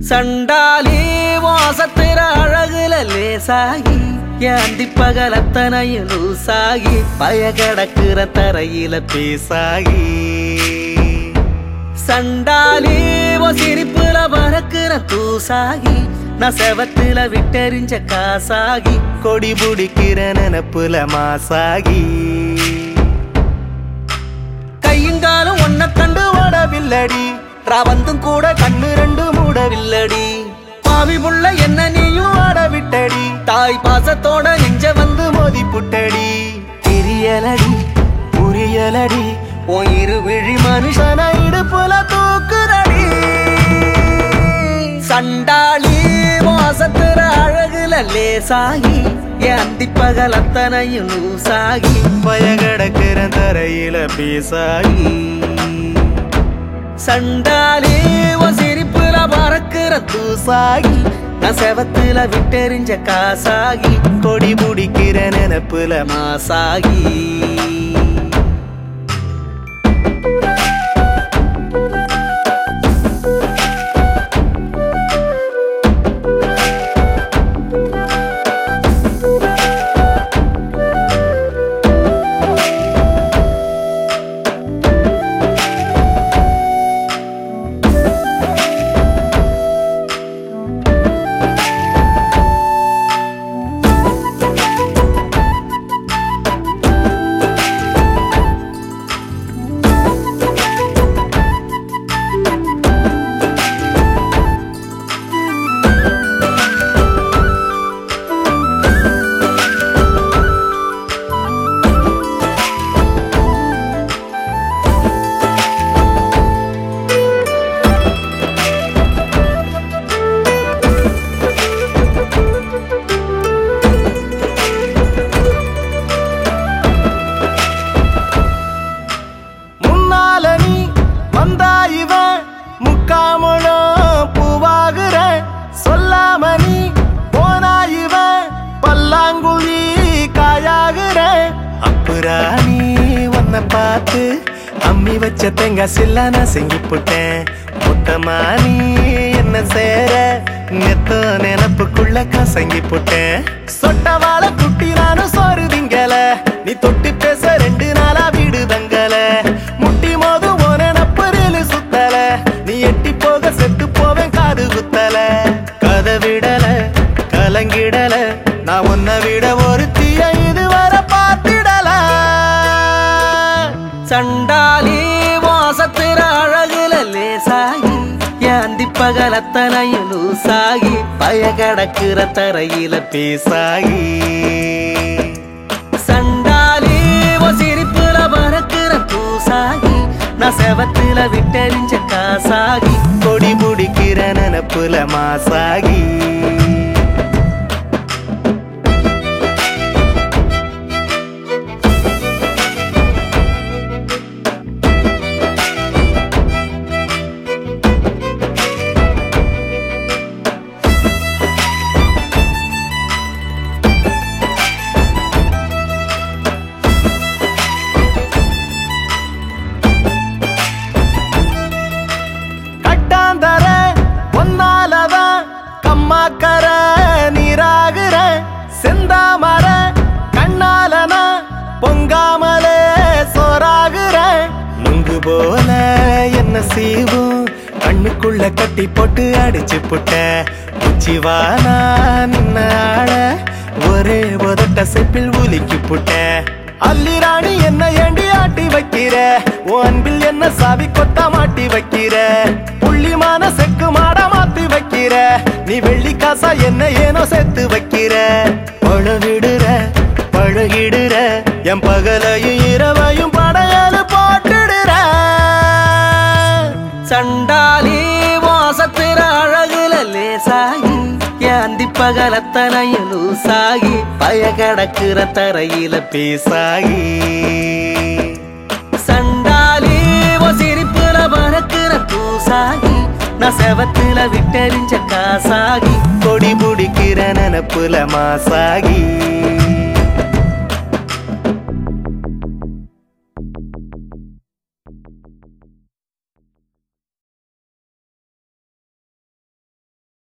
சண்டாலி வாசத்திர அழகுல லேசாகி ஏந்தி பகலத்தனையும் லூசாகி பய கடக்குற தரையில பேசாகி சண்டாலி உன் சிரிப்புல பறக்குற தூசாகி நான் செவத்துல விட்டெறிஞ்ச காசாகி கொடி பிடிக்கிற நினப்புல மாசாகி கையுங்காலும் ஒன்ன கண்டு ஓடவில்லடி ராவந்தும் கூட கண்ணு ரெண்டு மூடவில்லடி பாவி புள்ள என்ன நீயும் ஆட விட்டடி தாய் பாசத்தோட நெஞ்ச வந்து மோதி புட்டடி தெரியலடி புரியலடி உன் இரு விழி மனுஷன இடுப்புல தூக்குறடி சண்டாளி மோசத்துற அழகுல லேசாகி என் அந்தி பகல் அத்தனையும் லூசாகி பயகடக்கிற தரையில பேசாகி சண்டாளி உன் சிரிப்புல பறக்கிற தூசாகி நான் செவத்துல விட்டெறிஞ்ச காசாகி கொடி முடிக்கிற நினப்புல மாசாகி முன்னால நீ வந்தா இவன் முக்காமலும் பூவாகுற சொல்லாம நீ போனா இவன் பல்லாங்குழி காயாகுற அப்புறா நீ உன்னை பார்த்து அம்மி வச்ச தேங்காய் சில்ல நான் செஞ்சு போட்டேன் மொத்தமா நீ என்ன சேர நெத்த நினப்புக்குள்ள கசங்கி போட்டேன் சொட்ட வாழை குட்டி நானும் சோறு திங்கல நீ தொட்டு பேச ரெண்டு நாளா வீடு தங்கல முட்டி மோது ஓன நப்பரில் சுத்தல நீ எட்டி போக செத்து போவேன் காது குத்தல கதை விடல கலங்கிடல நான் உன்னை விட ஒரு தீய இதுவரை பார்த்திடல சண்டாலி வாசத்திர அழகுல லேசாகி ஏந்தி பகலத்தனையும் லூசாகி பய கடக்குற தரையில பேசாகி சண்டாலி உன் சிரிப்புல பறக்குற பூசாகி நான் செவத்துல விட்டெறிஞ்ச காசாகி கொடி முடிக்கிற நினப்புல மாசாகி கட்டாந்தர ஒன்னாலதான் கம்மாக்கர நீராகுற செந்தாமர கண்ணாலனா பொங்காமலே சோறாகுற நுங்கு போல என்ன சீவும் கண்ணுக்குள்ள கட்டி போட்டு அடிச்சு புட்ட உச்சிவானா நின்ன ஆள ஒரே உதட்ட செப்பில் உலுக்கி புட்ட அல்லிராணி என்ன ஏண்டி ஆட்டி வைக்கிற உன் அன்பில் என்ன சாவி கொத்த மாட்டி வைக்கிற புள்ளிமான செக்கு மாட மாத்தி வைக்கிற நீ வெள்ளி காசா என்ன ஏனோ சேர்த்து வைக்கிற பழ விடுற பழகிடுற என் பகலையும் இரவையும் படையலு போட்டுடுற சண்டாலி வாசத்திர அழகுல லேசாகி ஏந்தி பகலத்தனையும் லூசாகி பய கடக்குற தரையில பேசாகி சண்டாலி உன் சிரிப்புல பறக்குற பூசாகி நான் செவத்துல விட்டெறிஞ்ச காசாகி கொடி பிடிக்கிற நினப்புல மாசாகி